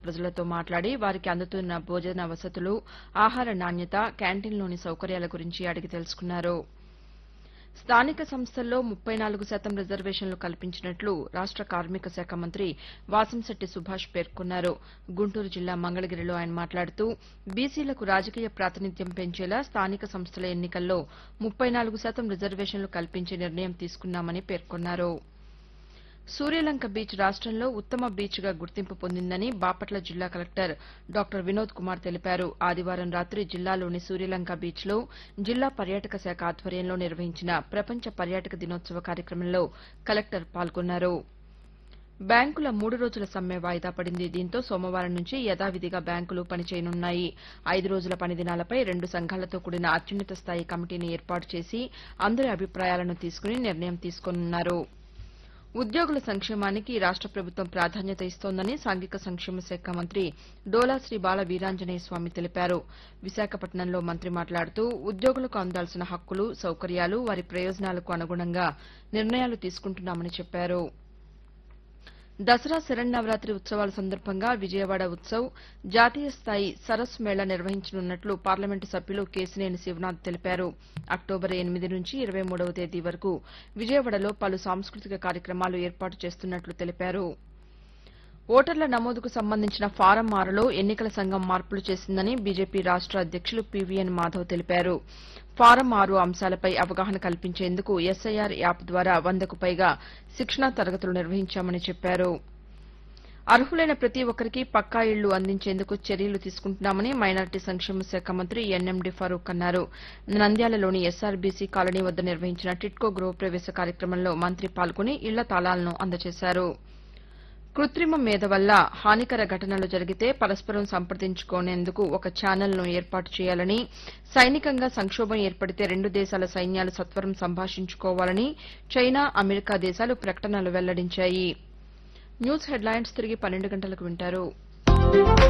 ప్రజలతో మాట్లాడి వారికి అందుతున్న భోజన వసతులు ఆహార నాణ్యత క్యాంటీన్లోని సౌకర్యాల గురించి అడిగి తెలుసుకున్నారు స్థానిక సంస్థల్లో ముప్పై నాలుగు శాతం రిజర్వేషన్లు కల్పించినట్లు రాష్ట కార్మిక శాఖ మంత్రి వాసంశెట్టి సుభాష్ పేర్కొన్నారు గుంటూరు జిల్లా మంగళగిరిలో ఆయన మాట్లాడుతూ బీసీలకు రాజకీయ ప్రాతినిధ్యం పెంచేలా స్థానిక సంస్థల ఎన్నికల్లో ముప్పై నాలుగు శాతం రిజర్వేషన్లు కల్పించే నిర్ణయం తీసుకున్నామని పేర్కొన్నారు సూర్యలంక బీచ్ రాష్టంలో ఉత్తమ బీచ్గా గుర్తింపు పొందిందని బాపట్ల జిల్లా కలెక్టర్ డాక్టర్ వినోద్ కుమార్ తెలిపారు ఆదివారం రాత్రి జిల్లాలోని సూర్యలంక బీచ్లో జిల్లా పర్యాటక శాఖ ఆధ్వర్యంలో నిర్వహించిన ప్రపంచ పర్యాటక దినోత్సవ కార్యక్రమంలో కలెక్టర్ పాల్గొన్నారు బ్యాంకుల మూడు రోజుల సమ్మె వాయిదా పడింది దీంతో సోమవారం నుంచి యథావిధిగా బ్యాంకులు పనిచేయనున్నాయి ఐదు రోజుల పనిదినాలపై రెండు సంఘాలతో కూడిన అత్యున్నత స్థాయి కమిటీని ఏర్పాటు చేసి అందరి అభిప్రాయాలను తీసుకుని నిర్ణయం తీసుకోనున్నారు ఉద్యోగుల సంక్షేమానికి రాష్ట ప్రభుత్వం ప్రాధాన్యత ఇస్తోందని సాంఘిక సంక్షేమ శాఖ మంత్రి డోలా శ్రీ బాల వీరాంజనేయ స్వామి తెలిపారు విశాఖపట్నంలో మంత్రి మాట్లాడుతూ ఉద్యోగులకు అందాల్సిన హక్కులు సౌకర్యాలు వారి ప్రయోజనాలకు అనుగుణంగా నిర్ణయాలు తీసుకుంటున్నామని చెప్పారు దసరా శరన్నవరాత్రి ఉత్సవాల సందర్భంగా విజయవాడ ఉత్సవ్ జాతీయ స్థాయి సరస్ మేళా నిర్వహించనున్నట్లు పార్లమెంటు సభ్యులు కేశినేని శివనాథ్ తెలిపారు అక్టోబర్ ఎనిమిది నుంచి ఇరవై మూడవ తేదీ వరకు విజయవాడలో పలు సాంస్కృతిక కార్యక్రమాలు ఏర్పాటు చేస్తున్నట్లు తెలిపారు ఓటర్ల నమోదుకు సంబంధించిన ఫారం ఆరులో ఎన్నికల సంఘం మార్పులు చేసిందని బీజేపీ రాష్ట అధ్యక్షులు పీవీఎన్ మాధవ్ తెలిపారు ఫారం ఆరు అంశాలపై అవగాహన కల్పించేందుకు ఎస్ఐఆర్ యాప్ ద్వారా వందకు పైగా శిక్షణా తరగతులు నిర్వహించామని చెప్పారు అర్హులైన ప్రతి ఒక్కరికి పక్కా ఇళ్లు అందించేందుకు చర్యలు తీసుకుంటున్నామని మైనార్టీ సంక్షేమ శాఖ మంత్రి ఎన్ఎండి ఫరూక్ అన్నారు నంద్యాలలోని ఎస్ఆర్బీసీ కాలనీ వద్ద నిర్వహించిన టిట్కో గృహప్రవేశ కార్యక్రమంలో మంత్రి పాల్గొని ఇళ్ల తాళాలను అందజేశారు కృత్రిమ మేధ వల్ల హానికర ఘటనలు జరిగితే పరస్పరం సంప్రదించుకునేందుకు ఒక ఛానల్ను ఏర్పాటు చేయాలని సైనికంగా సంక్షోభం ఏర్పడితే రెండు దేశాల సైన్యాలు సత్వరం సంభాషించుకోవాలని చైనా అమెరికా దేశాలు ప్రకటనలు వెల్లడించాయి న్యూస్ హెడ్లైన్స్ తిరిగి పన్నెండు గంటలకు వింటారు